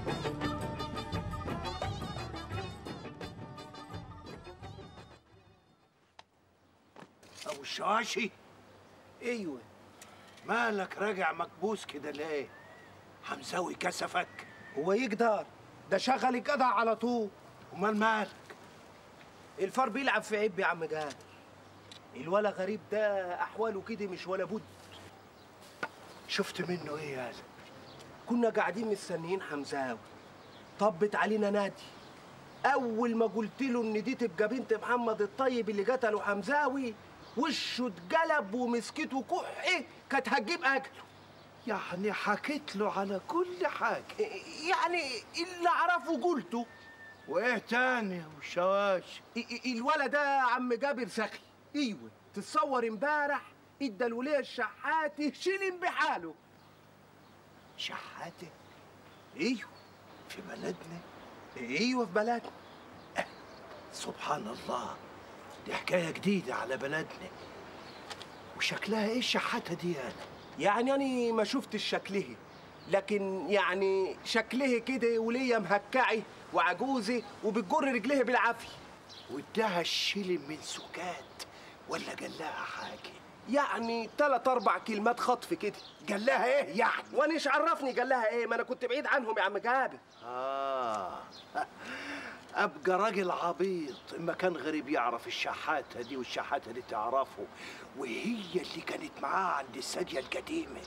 ابو الشواشي ايوه مالك راجع مكبوس كده ليه حمزاوي كسفك هو يقدر ده شغل الجدع على طول امال مالك الفار بيلعب في عيب يا عم جابر الولا غريب ده احواله كده مش ولا بد شفت منه ايه يا زلمه كنا قاعدين مستنيين حمزاوي طبت علينا نادي اول ما قلت له ان دي تبقى بنت محمد الطيب اللي قتله حمزاوي وشه اتقلب ومسكته كحي كانت هتجيب اكله يعني حكيت له على كل حاجه يعني اللي اعرفه قلته وايه تاني يا ابو الشواشي الولد ده يا عم جابر سخي ايوه تتصور امبارح ادى الوليه الشحاتي شيلين بحاله شحاته ايوه في بلدنا ايوه في بلدنا سبحان الله دي حكايه جديده على بلدنا وشكلها ايه الشحاته دي انا يعني انا ما شفتش شكله لكن يعني شكله كده وليه مهكعي وعجوزه وبتجر رجليه بالعافيه واداها الشيلن من سكات ولا قال لها حاجه يعني تلات اربع كلمات خطف كده قال لها ايه يعني وانيش عرفني قال لها ايه ما انا كنت بعيد عنهم يا عم جابر اه ابقى راجل عبيط اما كان غريب يعرف الشحاته دي والشحاته دي تعرفه وهي اللي كانت معاه عند الساديه القديمه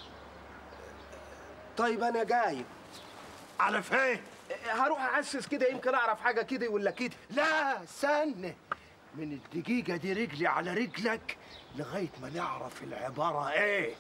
طيب انا جايب على فين هروح احسس كده يمكن اعرف حاجه كده ولا كده لا استنى من الدقيقة دي رجلي على رجلك لغاية ما نعرف العبارة ايه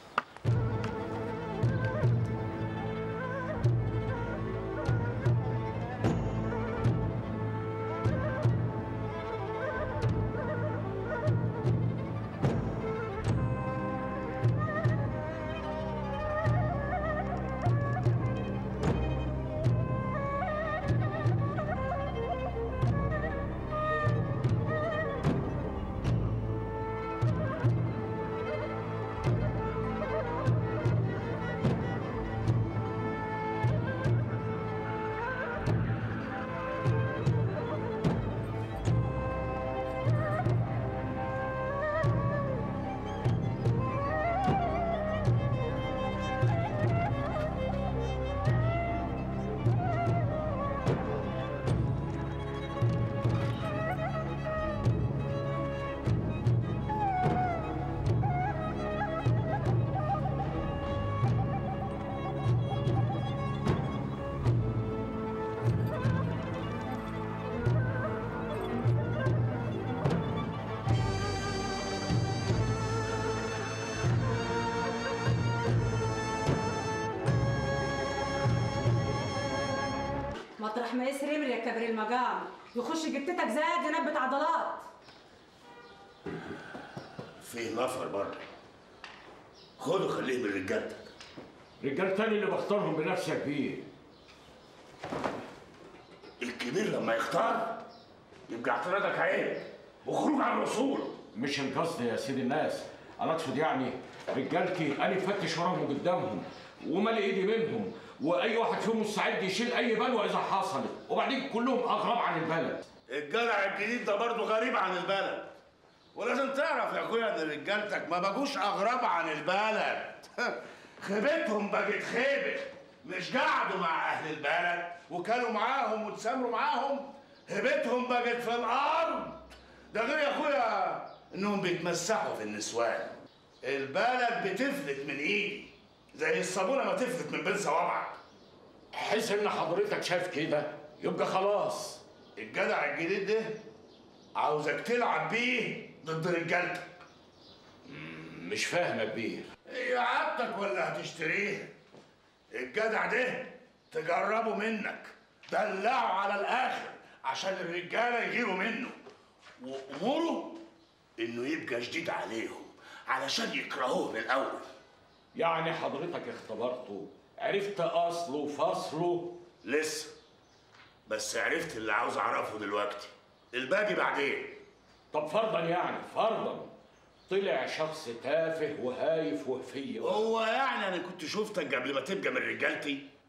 مطرح ما يسري يمري يا كبر المقام يخش جتتك زاد ينبت عضلات في نفر بره خده خليه من رجالتك رجال تاني اللي بختارهم بنفسي يا كبير الكبير لما يختار يبقى اعتراضك عيب وخروج عن الرسول مش القصد يا سيدي الناس انا اقصد يعني رجالتي انا فتش وراهم قدامهم ومالي ايدي منهم واي واحد فيهم مستعد يشيل اي بلوه اذا حصلت وبعدين كلهم اغراب عن البلد الجدع الجديد ده برضه غريب عن البلد ولازم تعرف يا اخويا ان رجالتك ما بقوش اغراب عن البلد خيبتهم بقت خيبه مش قعدوا مع اهل البلد وكانوا معاهم وتسامروا معاهم هيبتهم بقت في الارض ده غير يا اخويا انهم بيتمسحوا في النسوان البلد بتفلت من ايدي زي الصابونه ما تفلت من بين صوابعك حس ان حضرتك شايف كده يبقى خلاص الجدع الجديد ده عاوزك تلعب بيه ضد رجالتك مش فاهم يا كبير هي عادتك ولا هتشتريها الجدع ده تجربه منك دلعه على الاخر عشان الرجاله يغيروا منه واموره انه يبقى شديد عليهم علشان يكرهوه من الاول يعني حضرتك اختبرته عرفت اصله وفصله لسه بس عرفت اللي عاوز اعرفه دلوقتي الباقي بعدين طب فرضا يعني فرضا طلع شخص تافه وهايف وهفيه هو يعني انا كنت شفتك قبل ما تبقى من رجالتي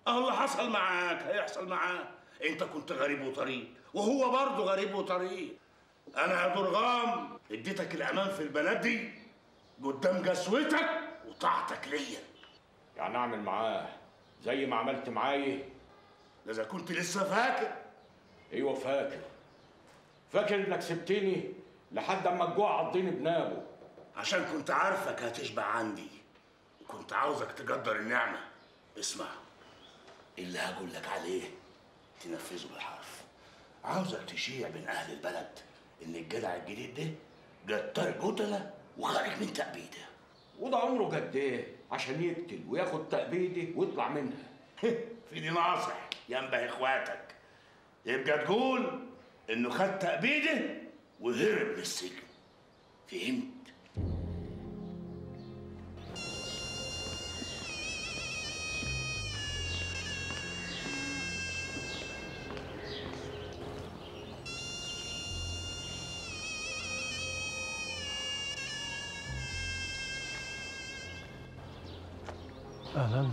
اهو اللي حصل معاك هيحصل معاه انت كنت غريب وطريق وهو برضه غريب وطريق انا يا درغام اديتك الامان في البلد دي قدام جسوتك وطاعتك ليا يعني اعمل معاه زي ما عملت معايا ده اذا كنت لسه فاكر ايوه فاكر فاكر انك سبتني لحد اما الجوع عضني بنابه عشان كنت عارفك هتشبع عندي وكنت عاوزك تقدر النعمة اسمع اللي هقول لك عليه تنفذه بالحرف عاوزك تشيع بين أهل البلد إن الجدع الجديد ده جتار قتلة وخارج من تأبيده وده عمره قد ايه عشان يقتل وياخد تأبيدي ويطلع منها في دي ناصح ينبه إخواتك يبقى تقول إنه خد تأبيده وهرب من السجن فهمت؟ اهلا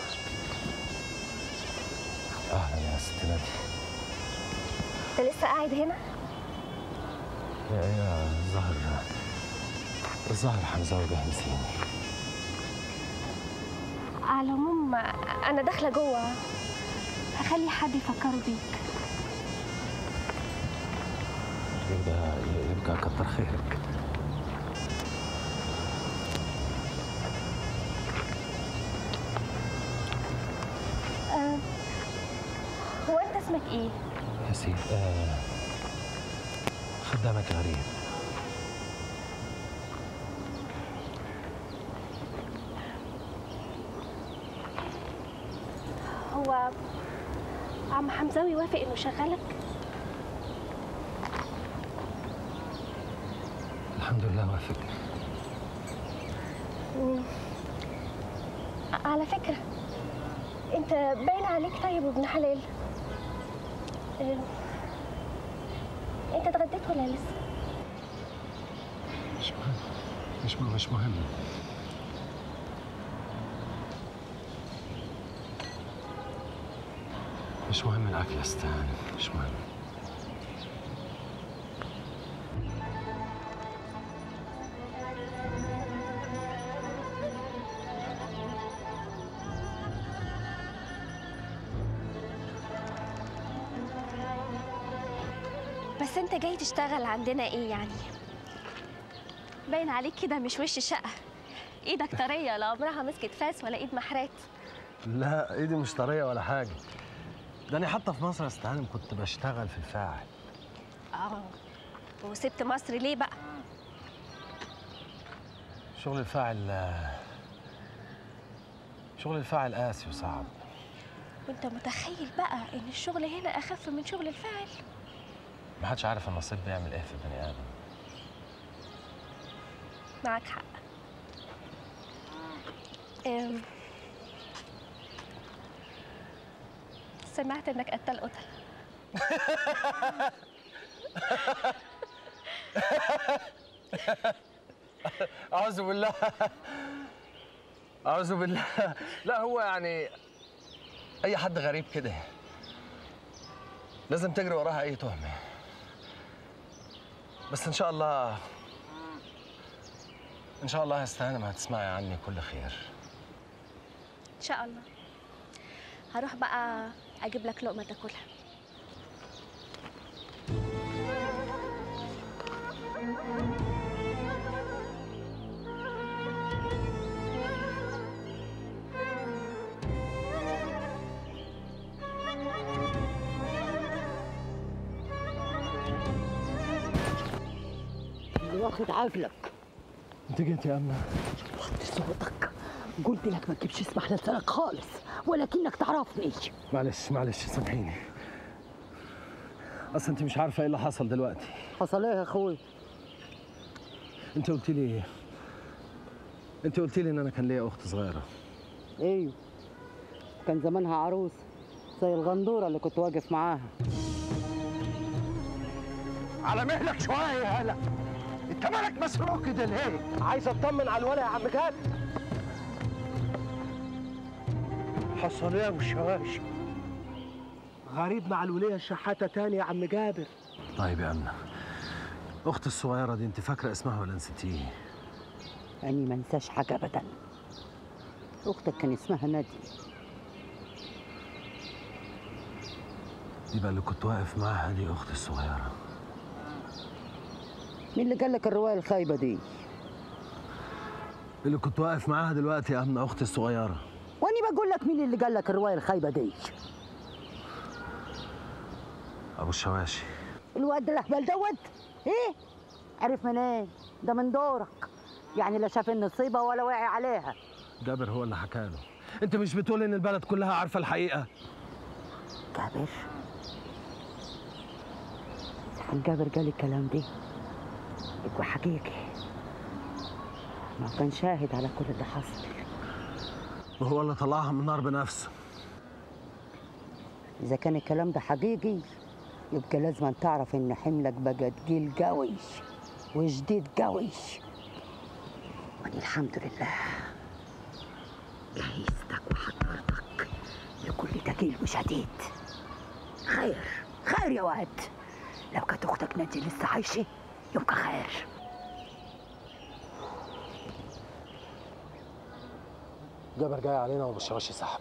اهلا يا ست نادي انت لسه قاعد هنا يا يا الظهر الظهر حمزه وجهزيني على العموم انا داخله جوه هخلي حد يفكروا بيك يبقى يبقى كتر خيرك أه هو انت اسمك ايه يا سيدي آه خدامك غريب هو عم حمزاوي وافق انه يشغلك الحمد لله وافق على فكره انت باين عليك طيب وابن حلال أه انت اتغديت ولا لسه مش مهم مش مهم مش مهم مش مهم الاكل يا ستان مش مهم بس انت جاي تشتغل عندنا ايه يعني باين عليك كده مش وش شقه ايدك طريه لا عمرها مسكت فاس ولا ايد محرات لا ايدي مش طريه ولا حاجه ده انا حتى في مصر يا استهانم كنت بشتغل في الفاعل اه وسبت مصر ليه بقى شغل الفاعل شغل الفاعل قاسي وصعب وانت متخيل بقى ان الشغل هنا اخف من شغل الفاعل ما حدش عارف النصيب بيعمل ايه في البني ادم معاك حق أم. سمعت انك قتل قتل اعوذ بالله اعوذ بالله لا هو يعني اي حد غريب كده لازم تجري وراها اي تهمه بس ان شاء الله ان شاء الله هستهانم هتسمعي عني كل خير ان شاء الله هروح بقى اجيب لك لقمه تاكلها اللي واخد عافلك انت جيت يا امنه وطي صوتك قلت لك ما تجيبش اسم على لسانك خالص ولكنك تعرفني معلش معلش سامحيني اصل انت مش عارفه ايه اللي حصل دلوقتي حصل ايه يا اخوي انت قلت لي انت قلت لي ان انا كان ليا اخت صغيره ايوه كان زمانها عروس زي الغندوره اللي كنت واقف معاها على مهلك شويه يا هلا انت مالك مسروق كده ليه عايز اطمن على الولا يا عم جاد حصل ايه يا ابو الشواشي غريب مع الولية الشحاتة تاني يا عم جابر طيب يا أمنة أختي الصغيرة دي أنت فاكرة اسمها ولا نسيتيه؟ أني ما انساش حاجة أبدا أختك كان اسمها نادي يبقى اللي كنت واقف معاها دي أختي الصغيرة مين اللي قال لك الرواية الخايبة دي؟ اللي كنت واقف معاها دلوقتي يا أمنة أختي الصغيرة وأني بقول لك مين اللي قال لك الرواية الخايبة دي؟ أبو الشواشي الواد الأهبل دوت إيه؟ عرف منين؟ ده من دورك يعني لا شاف النصيبة ولا واعي عليها جابر هو اللي حكى له أنت مش بتقول إن البلد كلها عارفة الحقيقة جابر عن جابر قال الكلام دي يبقى حقيقي ما كان شاهد على كل اللي حصل وهو اللي طلعها من النار بنفسه إذا كان الكلام ده حقيقي يبقى لازم تعرف إن حملك بقى تقيل قوي وجديد قوي وأنا الحمد لله جهزتك وحضرتك لكل تقيل وشديد خير خير يا واد لو كانت أختك نادي لسه عايشة يبقى خير جابر جاي علينا وأبو الشواشي سحبه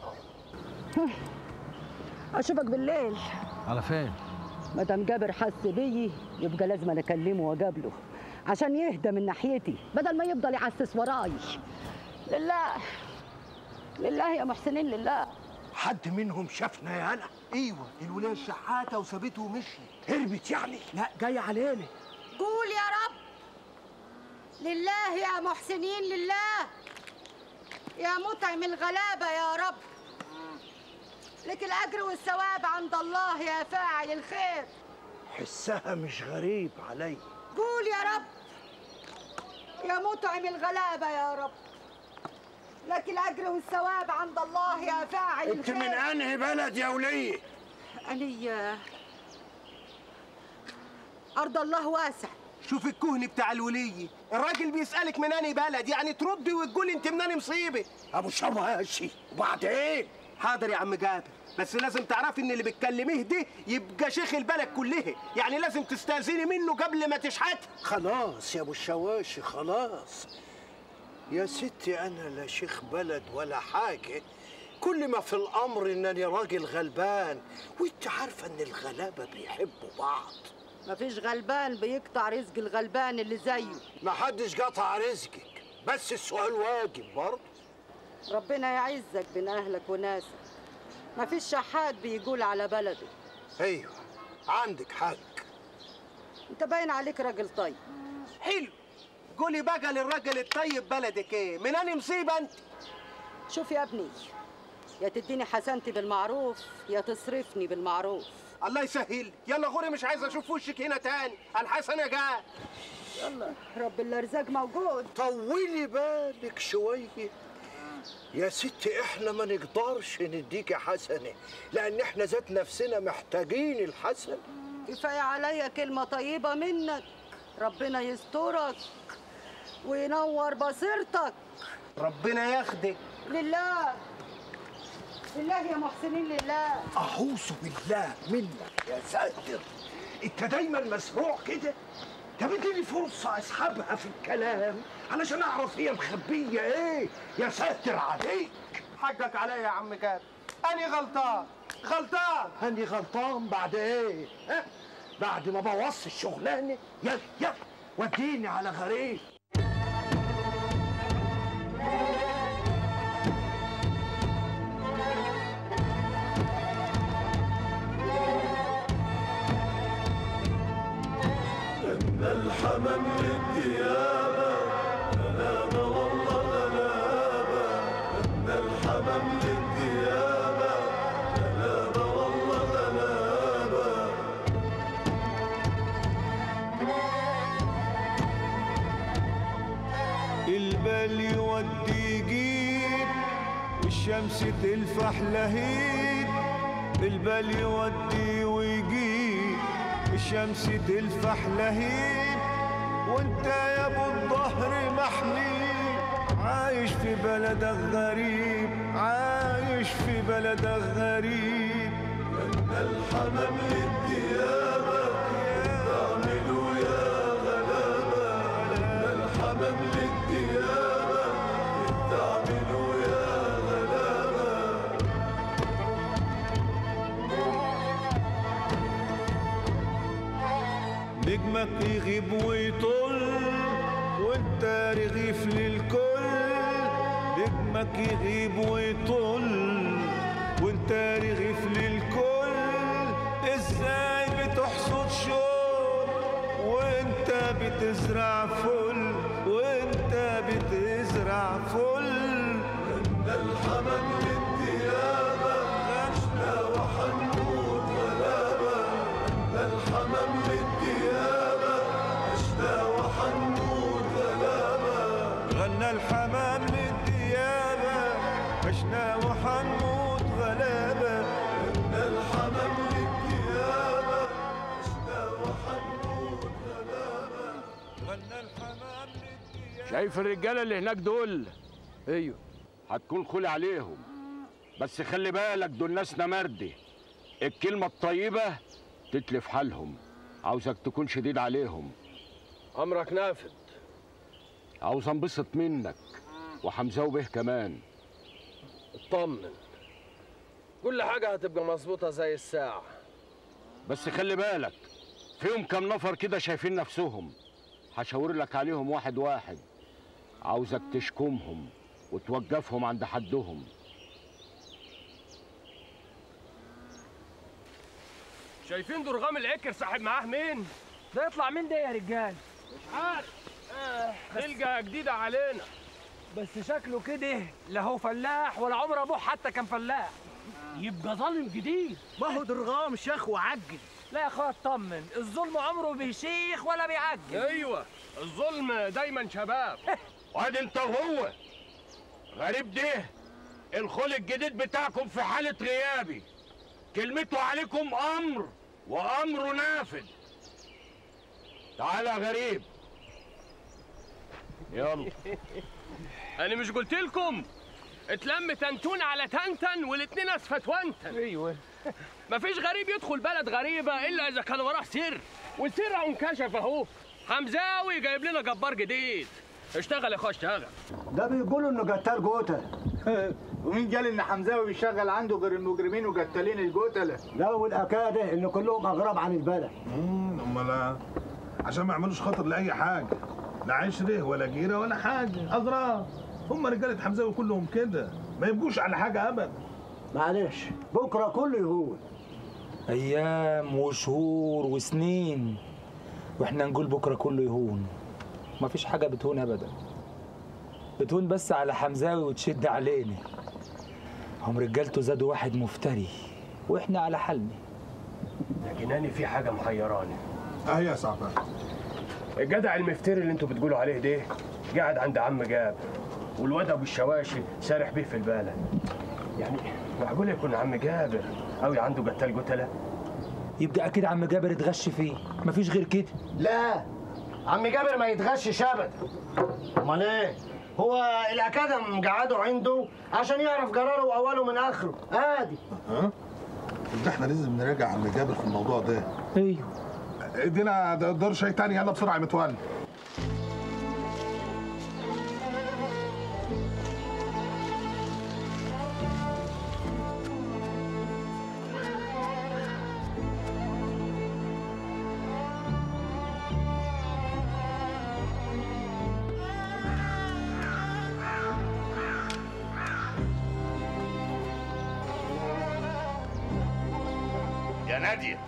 أشوفك بالليل على فين؟ ما دام جابر حس بيي يبقى لازم أنا اكلمه واقابله عشان يهدى من ناحيتي بدل ما يفضل يعسس وراي لله لله يا محسنين لله حد منهم شافنا يا انا ايوه الولية الشحاتة وسابته ومشي هربت يعني لا جاي علينا قول يا رب لله يا محسنين لله يا مطعم الغلابة يا رب لك الأجر والثواب عند الله يا فاعل الخير حسها مش غريب علي قول يا رب يا مطعم الغلابة يا رب لك الأجر والثواب عند الله يا فاعل انت الخير من انهي بلد يا وليه أني أرض الله واسع شوف الكهن بتاع الولية الراجل بيسألك من أنهي بلد يعني تردي وتقولي أنت من أنهي مصيبة ابو شواشي وبعدين حاضر يا عم جابر بس لازم تعرفي ان اللي بتكلميه ده يبقى شيخ البلد كلها يعني لازم تستاذني منه قبل ما تشحتي خلاص يا ابو الشواشي خلاص يا ستي انا لا شيخ بلد ولا حاجه كل ما في الامر انني راجل غلبان وانت عارفه ان الغلابه بيحبوا بعض مفيش غلبان بيقطع رزق الغلبان اللي زيه ما حدش قطع رزقك بس السؤال واجب برضه ربنا يعزك بين أهلك وناسك مفيش شحات بيقول على بلده ايوه عندك حق انت باين عليك راجل طيب حلو قولي بقى للراجل الطيب بلدك ايه من أنهي مصيبة انت شوف يا ابني يا تديني حسنتي بالمعروف يا تصرفني بالمعروف الله يسهل يلا غوري مش عايز اشوف وشك هنا تاني الحسن يا جاد يلا رب الارزاق موجود طولي بالك شويه يا ستي احنا ما نقدرش نديكي حسنه لان احنا ذات نفسنا محتاجين الحسن كفايه عليا كلمه طيبه منك ربنا يسترك وينور بصيرتك ربنا ياخدك لله لله يا محسنين لله اعوذ بالله منك يا ساتر انت دايما مسروع كده طب اديني فرصه اسحبها في الكلام علشان اعرف هي مخبيه ايه يا ساتر عليك حقك عليا يا عم جاد أنا غلطان غلطان هاني غلطان بعد ايه ها بعد ما بوظت الشغلانه يلا يلا وديني على غريب البال يودي يجيب والشمس تلفح لهيب البال يودي ويجيب الشمس تلفح لهيب وانت يا ابو الظهر محمي عايش في بلدك غريب عايش في بلدك غريب لما الحمام للديابة تعملوا يا غلابة لما الحمام للديابة تعملوا يا غلابة نجمك يغيب ويطل وانت رغيف للكل نجمك يغيب ويطل وانت رغيف للكل ازاي بتحصد شوق وانت بتزرع فل وانت بتزرع فل لما الحمام للديابة غشنا وحنموت غلابة لما الحمام للديابة غشنا وحنموت غلابة غنى الحمام للديابة عشنا وحنموت غلابة غنى الحمام للديابة عشنا وحنموت غلابة غنى الحمام للديابة شايف الرجاله اللي هناك دول ايوه هتكون خلي عليهم بس خلي بالك دول ناس نمردي الكلمه الطيبه تتلف حالهم عاوزك تكون شديد عليهم امرك نافذ عاوز انبسط منك وحمزه به كمان اطمن كل حاجة هتبقى مظبوطة زي الساعة بس خلي بالك فيهم كام نفر كده شايفين نفسهم هشاور لك عليهم واحد واحد عاوزك تشكمهم وتوقفهم عند حدهم شايفين درغام العكر صاحب معاه مين؟ ده يطلع مين ده يا رجال مش عارف آه خلقة جديدة علينا بس شكله كده لا هو فلاح ولا عمر ابوه حتى كان فلاح يبقى ظالم جديد ما هو درغام شيخ وعجل لا يا اخويا اطمن الظلم عمره بيشيخ ولا بيعجل ايوه الظلم دايما شباب وادي انت وهو غريب ده الخل الجديد بتاعكم في حالة غيابي كلمته عليكم امر وامره نافذ تعالى يا غريب يلا انا مش قلت لكم اتلم تنتون على تنتن والاتنين اسفت وانتن ايوه مفيش غريب يدخل بلد غريبة إلا إذا كان وراه سر والسر أهو انكشف أهو حمزاوي جايب لنا جبار جديد اشتغل يا أخويا اشتغل ده بيقولوا انه قتال جوتل ومين قال ان حمزاوي بيشغل عنده غير المجرمين وقتالين الجتله لا والاكاده ان كلهم اغراب عن البلد امال عشان ما يعملوش خطر لاي حاجه لا عشره ولا جيره ولا حاجه اغراب هم رجاله حمزاوي كلهم كده ما يبقوش على حاجه ابدا معلش بكره كله يهون ايام وشهور وسنين واحنا نقول بكره كله يهون مفيش حاجه بتهون ابدا بتهون بس على حمزاوي وتشد علينا هم رجالته زادوا واحد مفتري واحنا على حالنا لكن أنا في حاجة محيراني اه يا صعبان الجدع المفتري اللي انتوا بتقولوا عليه ده قاعد عند عم جابر والواد ابو الشواشي سارح بيه في البلد يعني معقول يكون عم جابر قوي عنده قتال قتله يبقى اكيد عم جابر اتغش فيه مفيش غير كده لا عم جابر ما يتغشش ابدا امال ايه هو الاكاده مقعده عنده عشان يعرف قراره واوله من اخره ادي ها ده احنا لازم نراجع عم جابر في الموضوع ده ايوه ادينا دور شاي تاني يلا بسرعه يا متولي يا ناديه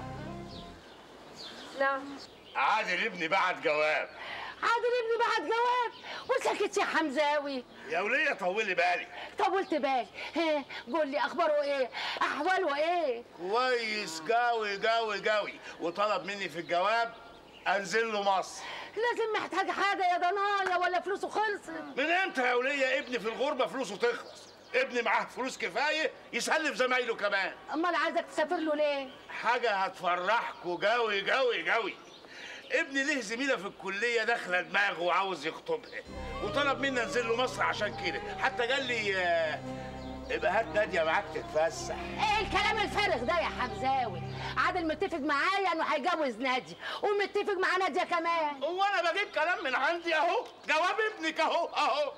نعم عادل ابني بعت جواب عادل ابني بعت جواب وسكت يا حمزاوي يا وليه طولي بالي طولت بالي ها قول لي اخباره ايه احواله ايه كويس قوي قوي قوي وطلب مني في الجواب انزل له مصر لازم محتاج حاجه يا ضنايا ولا فلوسه خلصت من امتى يا وليه ابني في الغربه فلوسه تخلص ابني معاه فلوس كفايه يسلف زمايله كمان امال عايزك تسافر له ليه حاجه هتفرحكوا قوي قوي قوي ابني ليه زميله في الكليه داخله دماغه وعاوز يخطبها وطلب مني انزل له مصر عشان كده حتى قال لي آه، ابقى هات ناديه معاك تتفسح ايه الكلام الفارغ ده يا حمزاوي عادل متفق معايا انه هيجوز نادي ومتفق مع ناديه كمان هو انا بجيب كلام من عندي اهو جواب ابنك اهو اهو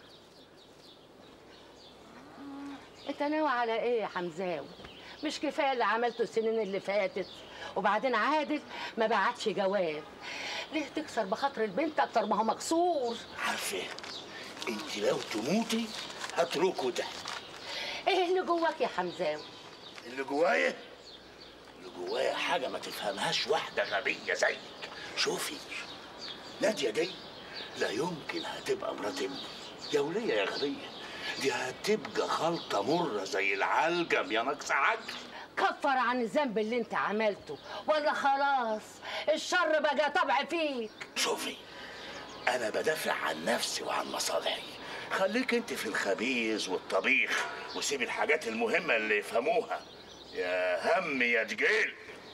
انت ناوي على ايه يا حمزاوي مش كفايه اللي عملته السنين اللي فاتت وبعدين عادل ما بعتش جواب ليه تكسر بخاطر البنت اكتر ما هو مكسور عارفه انت لو تموتي هتركوا ده ايه اللي جواك يا حمزاوي اللي جوايا اللي جوايا حاجه ما تفهمهاش واحده غبيه زيك شوفي ناديه دي لا يمكن هتبقى مرات ابني يا وليه يا غبيه دي هتبقى خلطه مره زي العلجم يا ناقصه عجل كفر عن الذنب اللي انت عملته ولا خلاص الشر بقى طبع فيك شوفي انا بدافع عن نفسي وعن مصالحي خليك انت في الخبيز والطبيخ وسيب الحاجات المهمه اللي يفهموها يا هم يا تجيل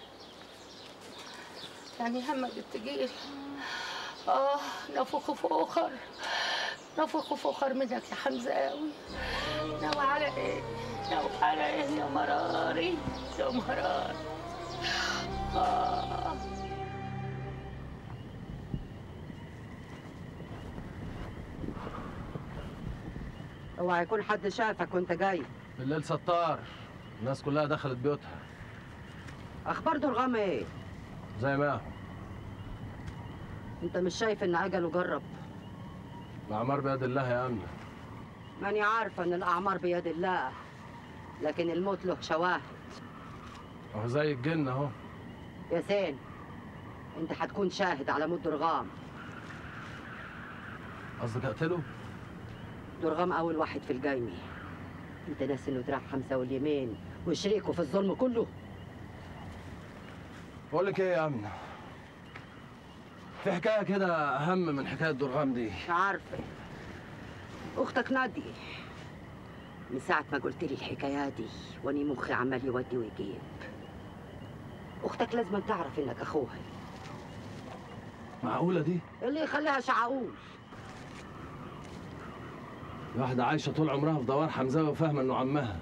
يعني همك التقيل اه نفخ فوخر نفخ فوخر منك يا حمزاوي ناوي على ايه ناوي على ايه يا مراري يا مراري آه. اوعى يكون حد شافك وانت جاي بالليل ستار الناس كلها دخلت بيوتها اخبار درغام ايه زي ما هو. انت مش شايف ان عجله جرب الأعمار بيد الله يا أمنة ماني عارفه ان الاعمار بيد الله لكن الموت له شواهد أهو زي الجن أهو ياسين انت هتكون شاهد على موت درغام قصدك أقتله؟ درغام اول واحد في الجايمي انت ناسي انه دراع حمزه واليمين وشريكه في الظلم كله بقول لك إيه يا أمنة في حكاية كده أهم من حكاية درغام دي مش عارفه اختك نادي من ساعه ما قلت لي الحكايه دي واني مخي عمال يودي ويجيب اختك لازم تعرف انك اخوها معقولة دي؟ اللي يخليها شعقول واحدة عايشة طول عمرها في دوار حمزاوي وفاهمة إنه عمها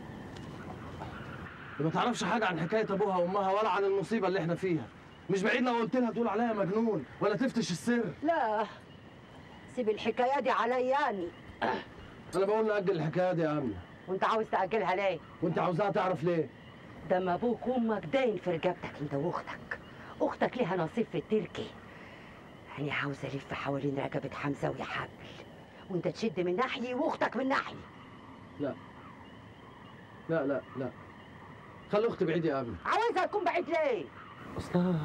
ما تعرفش حاجة عن حكاية أبوها وأمها ولا عن المصيبة اللي إحنا فيها مش بعيد لو قلت لها تقول عليا مجنون ولا تفتش السر لا سيب الحكايه دي علياني أنا بقول نأجل الحكاية دي يا أمنة وانت عاوز تاجلها ليه وأنت عاوزاها تعرف ليه؟ ده ما ابوك وامك داين في رقبتك انت واختك اختك ليها نصيب في التركي انا عاوزه الف حوالين رقبه حمزه ويا حبل وانت تشد من ناحية واختك من ناحية لا لا لا لا خلي أختي بعيد يا أمنة عاوزها تكون بعيد ليه؟ أصلها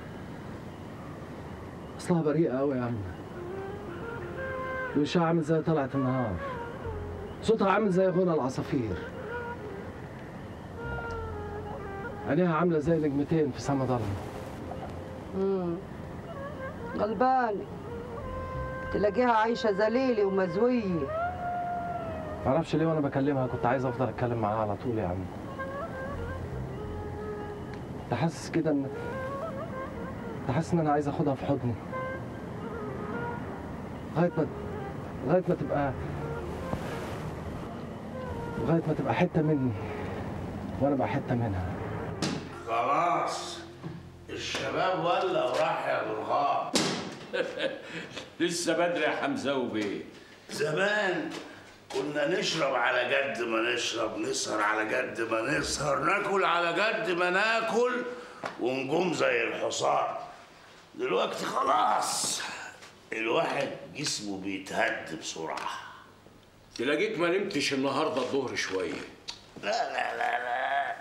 أصلها بريئة أوي يا أمنة وشها عامل زي طلعة النهار صوتها عامل زي غنى العصافير عينيها عاملة زي نجمتين في سما ضلمة امم غلبانة تلاقيها عايشة ذليلة ومزوية معرفش ليه وأنا بكلمها كنت عايز أفضل أتكلم معاها على طول يا عم كنت حاسس كده إن كنت حاسس إن أنا عايز أخدها في حضني لغاية ما لغاية ما تبقى لغاية ما تبقى حتة مني وأنا بقى حتة منها خلاص الشباب ولا وراح يا برغام لسه بدري يا حمزه بيه زمان كنا نشرب على قد ما نشرب نسهر على قد ما نسهر ناكل على قد ما ناكل ونقوم زي الحصان دلوقتي خلاص الواحد جسمه بيتهد بسرعة تلاقيك ما نمتش النهارده الظهر شويه لا لا لا لا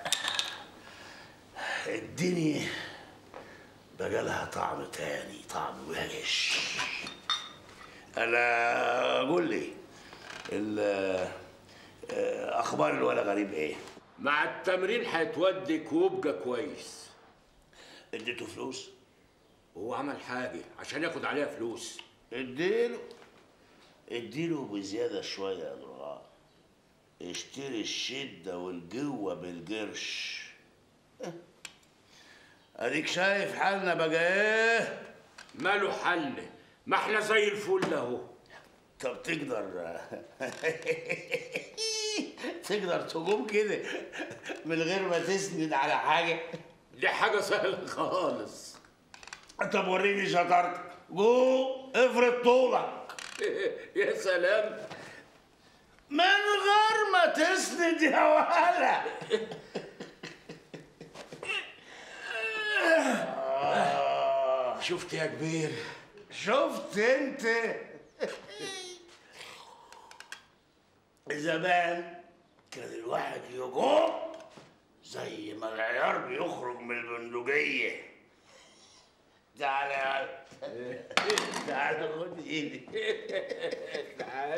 الدنيا بقى لها طعم تاني طعم وحش انا قول لي ال- آه، اخبار الولا غريب ايه مع التمرين هيتودك ويبقى كويس اديته فلوس هو عمل حاجه عشان ياخد عليها فلوس اديله اديله بزياده شويه يا درغام اشتري الشده والجوه بالقرش اه. اديك شايف حالنا بقى ايه ماله حل ما احنا زي الفل اهو طب تقدر تقدر تقوم كده من غير ما تسند على حاجه دي حاجه سهله خالص طب وريني شطارتك جو افرض طولك يا سلام من غير ما تسند يا ولا شفت يا كبير شفت انت زمان كان الواحد يقوم زي ما العيار بيخرج من البندقية تعال يا تعال خد ايدي تعال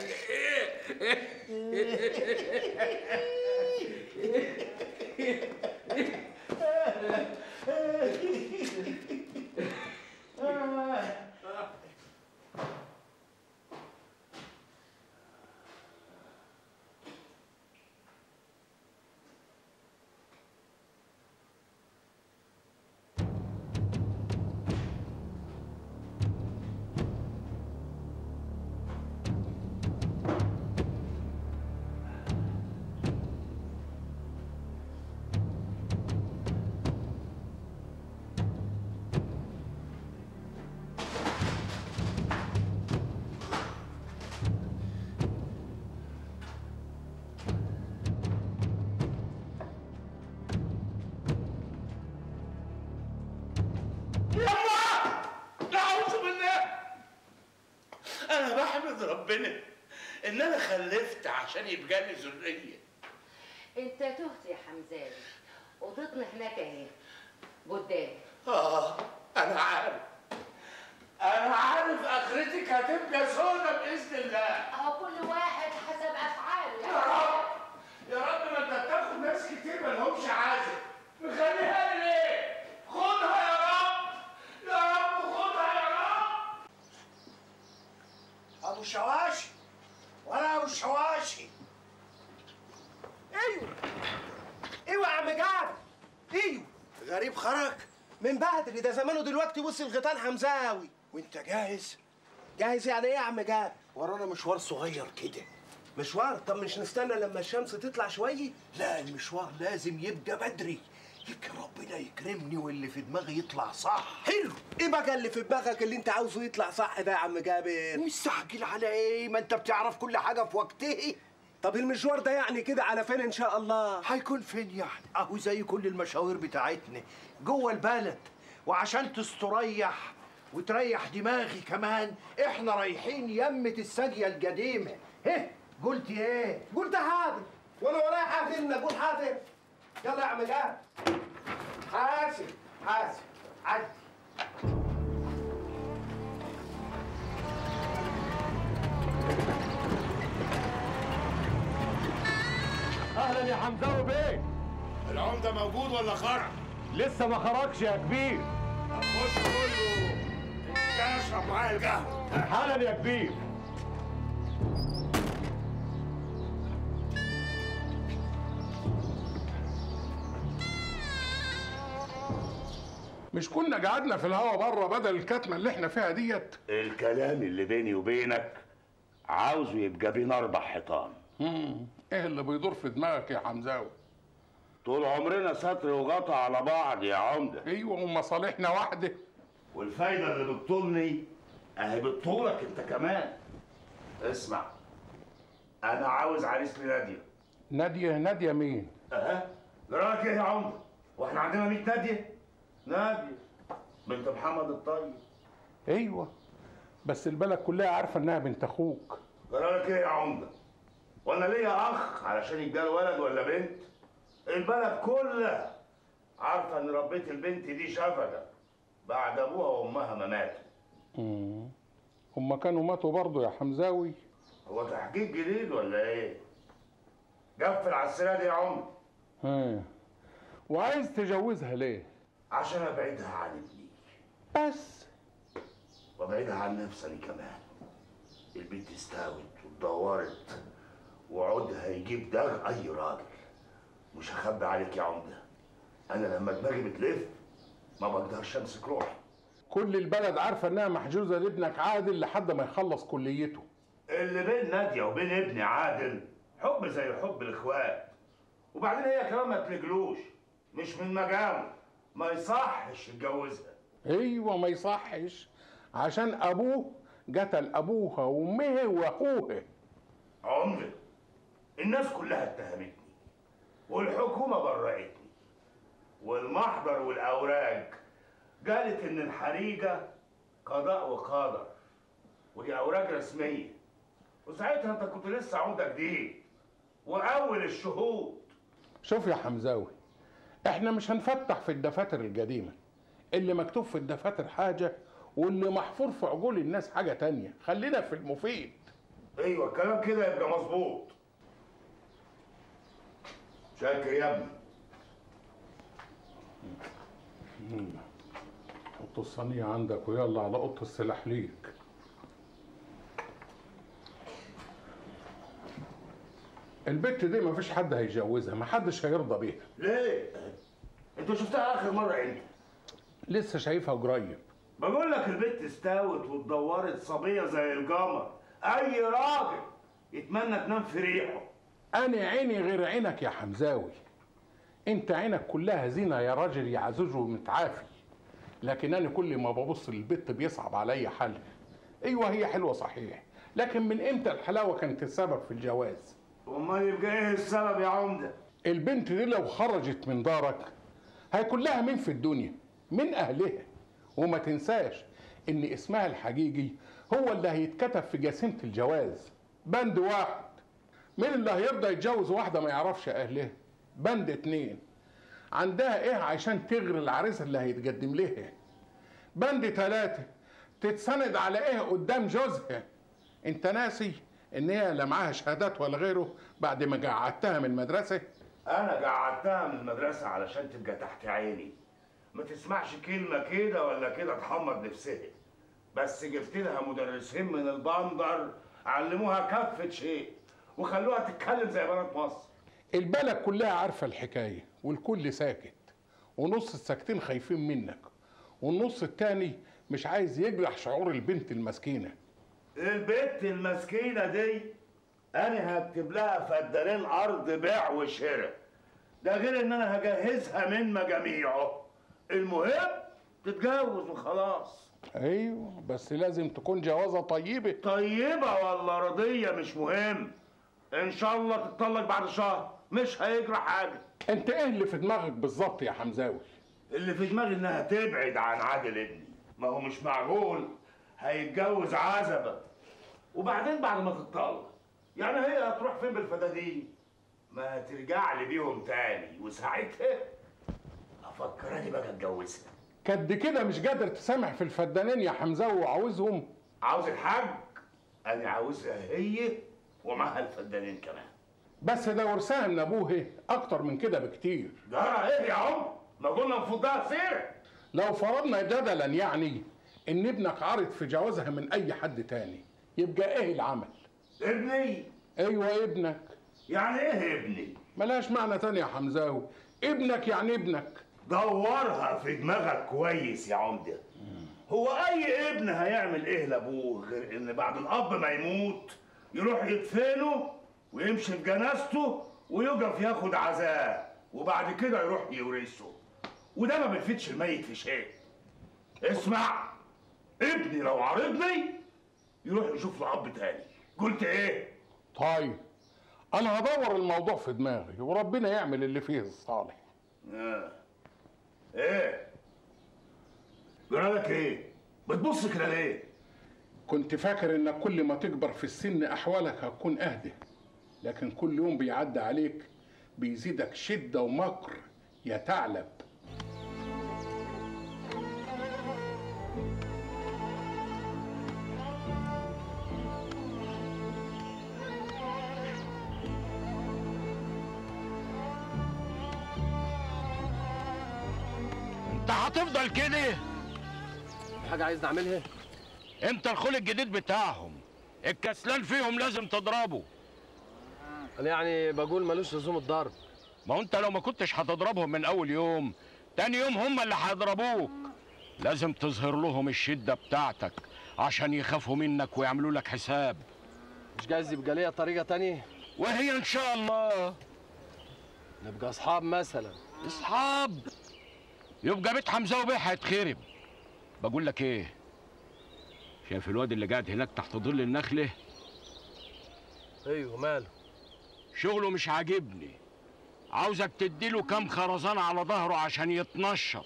أعوذ بالله أنا بحمد ربنا إن أنا خلفت عشان يبقى لي ذرية انت تهت يا حمزاوي اوضتنا هناك اهي قدام آه أنا عارف أنا عارف آخرتك هتبقى سودة بإذن الله اهو كل واحد حسب افعاله يا رب يا رب ما أنت بتاخد ناس كتير ما لهمش عازم مخليها لي ليه؟ خدها يا رب يا رب خدها يا رب ابو شواشي ولا ابو شواشي ايوه ايوه يا عم جعفر ايوه غريب خرج من بدري ده زمانه دلوقتي وصل غيطان حمزاوي وانت جاهز جاهز يعني ايه يا عم جعفر ورانا مشوار صغير كده مشوار طب مش نستنى لما الشمس تطلع شويه لا المشوار لازم يبقى بدري يمكن ربنا يكرمني واللي في دماغي يطلع صح حلو ايه بقى اللي في دماغك اللي انت عاوزه يطلع صح ده يا عم جابر مستعجل على ايه ما انت بتعرف كل حاجه في وقته طب المشوار ده يعني كده على فين ان شاء الله هيكون فين يعني اهو زي كل المشاوير بتاعتنا جوه البلد وعشان تستريح وتريح دماغي كمان احنا رايحين يمة الساقية القديمة هه قلت ايه قلت حاضر وانا ورايا حاضر إن اقول حاضر يلا يا عم جابر حاسب حاسب عدي اهلا يا حمزاوي بيه العمدة موجود ولا خرج؟ لسه ما خرجش يا كبير طب خش قول له جاي اشرب معايا القهوة حالا يا كبير مش كنا قعدنا في الهوا بره بدل الكتمه اللي احنا فيها ديت الكلام اللي بيني وبينك عاوزه يبقى بين اربع حيطان مم. ايه اللي بيدور في دماغك يا حمزاوي طول عمرنا ستر وغطا على بعض يا عمدة ايوه ومصالحنا واحده والفايدة اللي بتطولني اهي بتطولك انت كمان اسمع انا عاوز عريس لنادية ناديه ناديه مين اها رايك ايه يا عمدة واحنا عندنا 100 نادية نادية بنت محمد الطيب ايوه بس البلد كلها عارفه انها بنت اخوك رايك ايه يا عمدة وانا ليا اخ علشان يتجال ولد ولا بنت البلد كلها عارفه ان ربيت البنت دي شفقه بعد ابوها وامها ما ماتوا مم. هما كانوا ماتوا برضه يا حمزاوي هو تحقيق جديد ولا ايه قفل على السيره دي يا عمر ها وعايز تجوزها ليه عشان ابعدها عن ابني بس وابعدها عن نفسي كمان البنت استوت واتدورت وعودها يجيب دغ اي راجل مش هخبي عليك يا عمده انا لما دماغي بتلف ما بقدرش امسك روحي كل البلد عارفه انها محجوزه لابنك عادل لحد ما يخلص كليته اللي بين ناديه وبين ابني عادل حب زي حب الاخوات وبعدين هي كمان ما تلجلوش مش من مجاله ما يصحش يتجوزها ايوه ما يصحش عشان ابوه قتل ابوها وامها واخوها عمري الناس كلها اتهمتني والحكومة برأتني والمحضر والأوراق قالت إن الحريقة قضاء وقدر ودي أوراق رسمية وساعتها أنت كنت لسه عمدة جديد وأول الشهود شوف يا حمزاوي احنا مش هنفتح في الدفاتر القديمه اللي مكتوب في الدفاتر حاجه واللي محفور في عقول الناس حاجه تانية خلينا في المفيد أيوة الكلام كده يبقى مظبوط شاكر يا ابني حط الصينيه عندك ويلا على اوضه السلاح ليك البت دي مفيش حد هيجوزها محدش هيرضى بيها ليه؟ أنت شفتها آخر مرة إمتى؟ لسه شايفها قريب بقول لك البت استوت واتدورت صبيه زي القمر اي راجل يتمنى تنام في ريحه انا عيني غير عينك يا حمزاوي انت عينك كلها زينه يا راجل يا عزوز ومتعافي لكن انا كل ما ببص للبت بيصعب عليا حالها ايوه هي حلوه صحيح لكن من امتى الحلاوه كانت السبب في الجواز امال يبقى ايه السبب يا عمده البنت دي لو خرجت من دارك هيكون لها مين في الدنيا من اهلها وما تنساش ان اسمها الحقيقي هو اللي هيتكتب في جسيمه الجواز بند واحد مين اللي هيرضى يتجوز واحده ما يعرفش اهلها بند اتنين عندها ايه عشان تغري العريس اللي هيتقدم لها بند تلاتة تتسند على ايه قدام جوزها انت ناسي ان هي لا معاها شهادات ولا غيره بعد ما قعدتها من المدرسه انا قعدتها من المدرسه علشان تبقى تحت عيني ما تسمعش كلمه كده ولا كده تحمض نفسها بس جبت لها مدرسين من البندر علموها كافه شيء وخلوها تتكلم زي بنات مصر البلد كلها عارفه الحكايه والكل ساكت ونص الساكتين خايفين منك والنص التاني مش عايز يجرح شعور البنت المسكينه البت المسكينه دي انا هكتب لها فدانين ارض بيع وشراء ده غير ان انا هجهزها من مجاميعه المهم تتجوز وخلاص ايوه بس لازم تكون جوازه طيبه طيبه ولا رضيه مش مهم ان شاء الله تتطلق بعد شهر مش هيجرى حاجه انت ايه اللي في دماغك بالظبط يا حمزاوي اللي في دماغي انها تبعد عن عادل ابني ما هو مش معقول هيتجوز عزبه وبعدين بعد ما تتطلق يعني هي هتروح فين بالفدادين ما ترجع لي بيهم تاني وساعتها افكر اني بقى اتجوزها كد كده مش قادر تسامح في الفدانين يا حمزاوي وعاوزهم عاوز الحاج انا عاوزها هي ومعها الفدانين كمان بس ده ورثها من ابوها اكتر من كده بكتير جرى ايه يا عم ما قلنا نفضها سيره لو فرضنا جدلا يعني ان ابنك عارض في جوازها من اي حد تاني يبقى ايه العمل ابني ايوه ابنك يعني ايه ابني ملهاش معنى تاني يا حمزاوي ابنك يعني ابنك دورها في دماغك كويس يا عمده هو اي ابن هيعمل ايه لابوه غير ان بعد الاب ما يموت يروح يدفنه ويمشي في جنازته ويقف ياخد عزاء وبعد كده يروح يورثه وده ما بيفيدش الميت في شيء اسمع ابني لو عارضني يروح يشوف له اب تاني قلت ايه طيب انا هدور الموضوع في دماغي وربنا يعمل اللي فيه الصالح آه. ايه جرالك ايه بتبص كده ليه كنت فاكر انك كل ما تكبر في السن احوالك هتكون اهدى لكن كل يوم بيعدي عليك بيزيدك شدة ومكر يا ثعلب انت هتفضل كده حاجه عايز نعملها انت الخول الجديد بتاعهم الكسلان فيهم لازم تضربه انا يعني بقول ملوش لزوم الضرب ما هو انت لو ما كنتش هتضربهم من اول يوم تاني يوم هم اللي هيضربوك لازم تظهر لهم الشدة بتاعتك عشان يخافوا منك ويعملوا لك حساب مش جايز يبقى ليا طريقة تانية وهي ان شاء الله نبقى اصحاب مثلا اصحاب يبقى بيت حمزه وبيه هيتخرب بقول لك ايه شايف الواد اللي قاعد هناك تحت ظل النخله ايوه ماله شغله مش عاجبني عاوزك تديله كام خرزانة على ظهره عشان يتنشط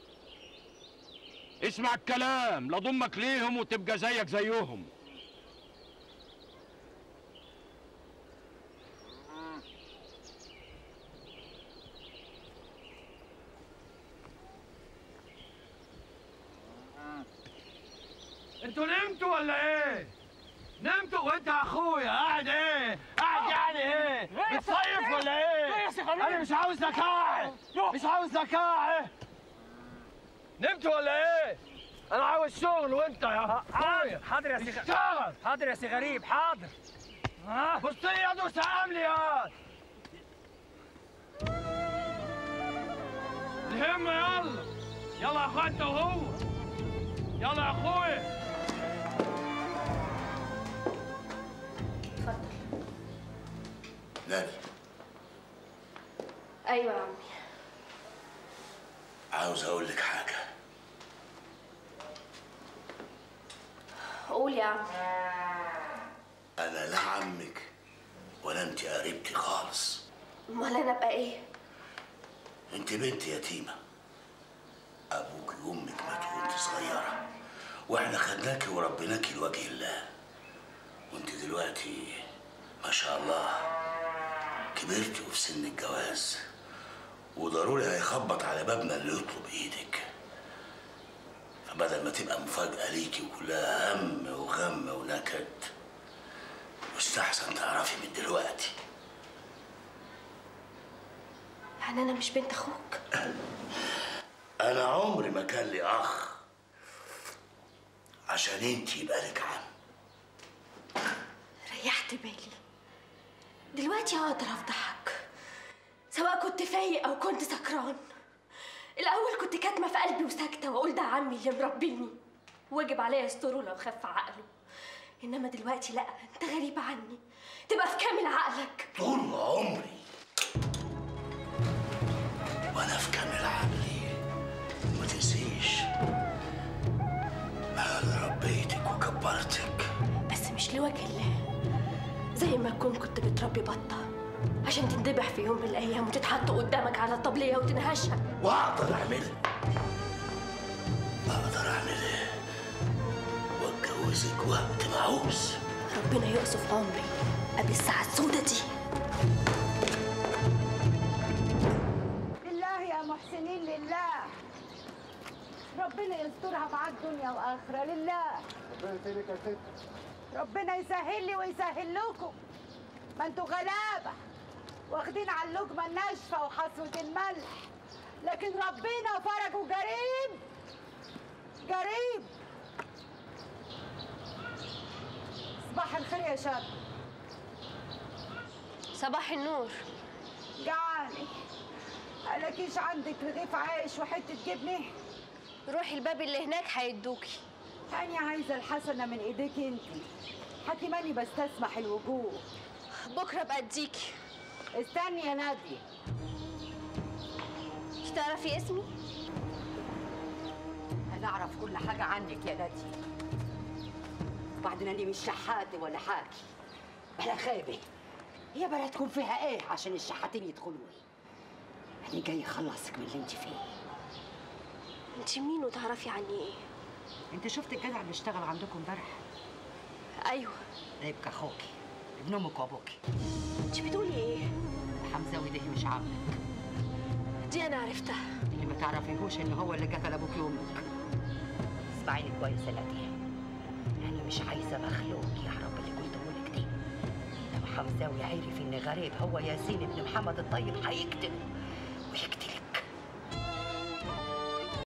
اسمع الكلام لا ضمك ليهم وتبقى زيك زيهم انتوا نمتوا ولا ايه؟ نمتوا وانت يا اخويا قاعد ايه؟ قاعد يعني ايه؟ بتصيف ولا ايه؟ انا مش عاوز لك قاعد مش عاوز لك قاعد نمتوا ولا ايه؟ انا عاوز شغل وانت يا اخويا حاضر يا سي اشتغل حاضر يا سي غريب حاضر بص لي يا دوس عامل يا الهمة يلا يلا يا اخويا انت وهو يلا يا اخويا نادي ايوه يا عمي عاوز اقول لك حاجه قول يا عمي انا لا عمك ولا انت قريبتي خالص امال انا ابقى ايه انت بنت يتيمه ابوك وامك ماتوا وانت صغيره واحنا خدناكي وربيناكي لوجه الله وانت دلوقتي ما شاء الله كبرتي وفي سن الجواز وضروري هيخبط على بابنا اللي يطلب ايدك فبدل ما تبقى مفاجأة ليكي وكلها هم وغم ونكد يستحسن تعرفي من دلوقتي يعني انا مش بنت اخوك انا عمري ما كان لي اخ عشان انت يبقى لك عم ريحت بالي دلوقتي اقدر افضحك سواء كنت فايق او كنت سكران الاول كنت كاتمه في قلبي وساكته واقول ده عمي اللي مربيني واجب عليا يستره لو خف عقله انما دلوقتي لا انت غريب عني تبقى في كامل عقلك طول عمري وانا في كامل عقلي ما تنسيش انا ربيتك وكبرتك بس مش لوجه الله زي ما تكون كنت بتربي بطه عشان تندبح في يوم من الايام وتتحط قدامك على الطبليه وتنهشها واقدر اعملها اقدر اعملها واتجوزك وقت ما عاوز ربنا يقصف عمري قبل الساعه السودة دي لله يا محسنين لله ربنا يسترها معاك دنيا واخره لله ربنا يسعدك يا ست ربنا يسهل لي ويسهل لكم ما انتوا غلابه واخدين على اللقمه الناشفه وحصوه الملح لكن ربنا فرجه قريب قريب صباح الخير يا شاب صباح النور جعاني قالكيش عندك رغيف عيش وحته جبنه روحي الباب اللي هناك هيدوكي أنا عايزة الحسنة من إيديك أنت حكيماني بستسمح الوجوه بكره ابقى اديكي استني يا نادية مش تعرفي اسمي أنا أعرف كل حاجة عنك يا نادية وبعدين أنا مش شحاتة ولا حاكي بلا خايبة هي بلدكم فيها إيه عشان الشحاتين يدخلوا أنا جاي أخلصك من اللي أنت فيه انت مين وتعرفي عني ايه أنت شفت الجدع اللي اشتغل عندكم امبارح ايوه ده يبقى أخوكي ابن أمك وأبوكي انت بتقولي ايه حمزاوي ده مش عمك دي انا عرفتها اللي ما تعرفيهوش إن هو اللي قتل أبوك وأمك اسمعيني كويس يا نادية أنا مش عايزة مخلوق يعرف اللي قلته لك دي لو حمزاوي عرف إن غريب هو ياسين ابن محمد الطيب هيقتله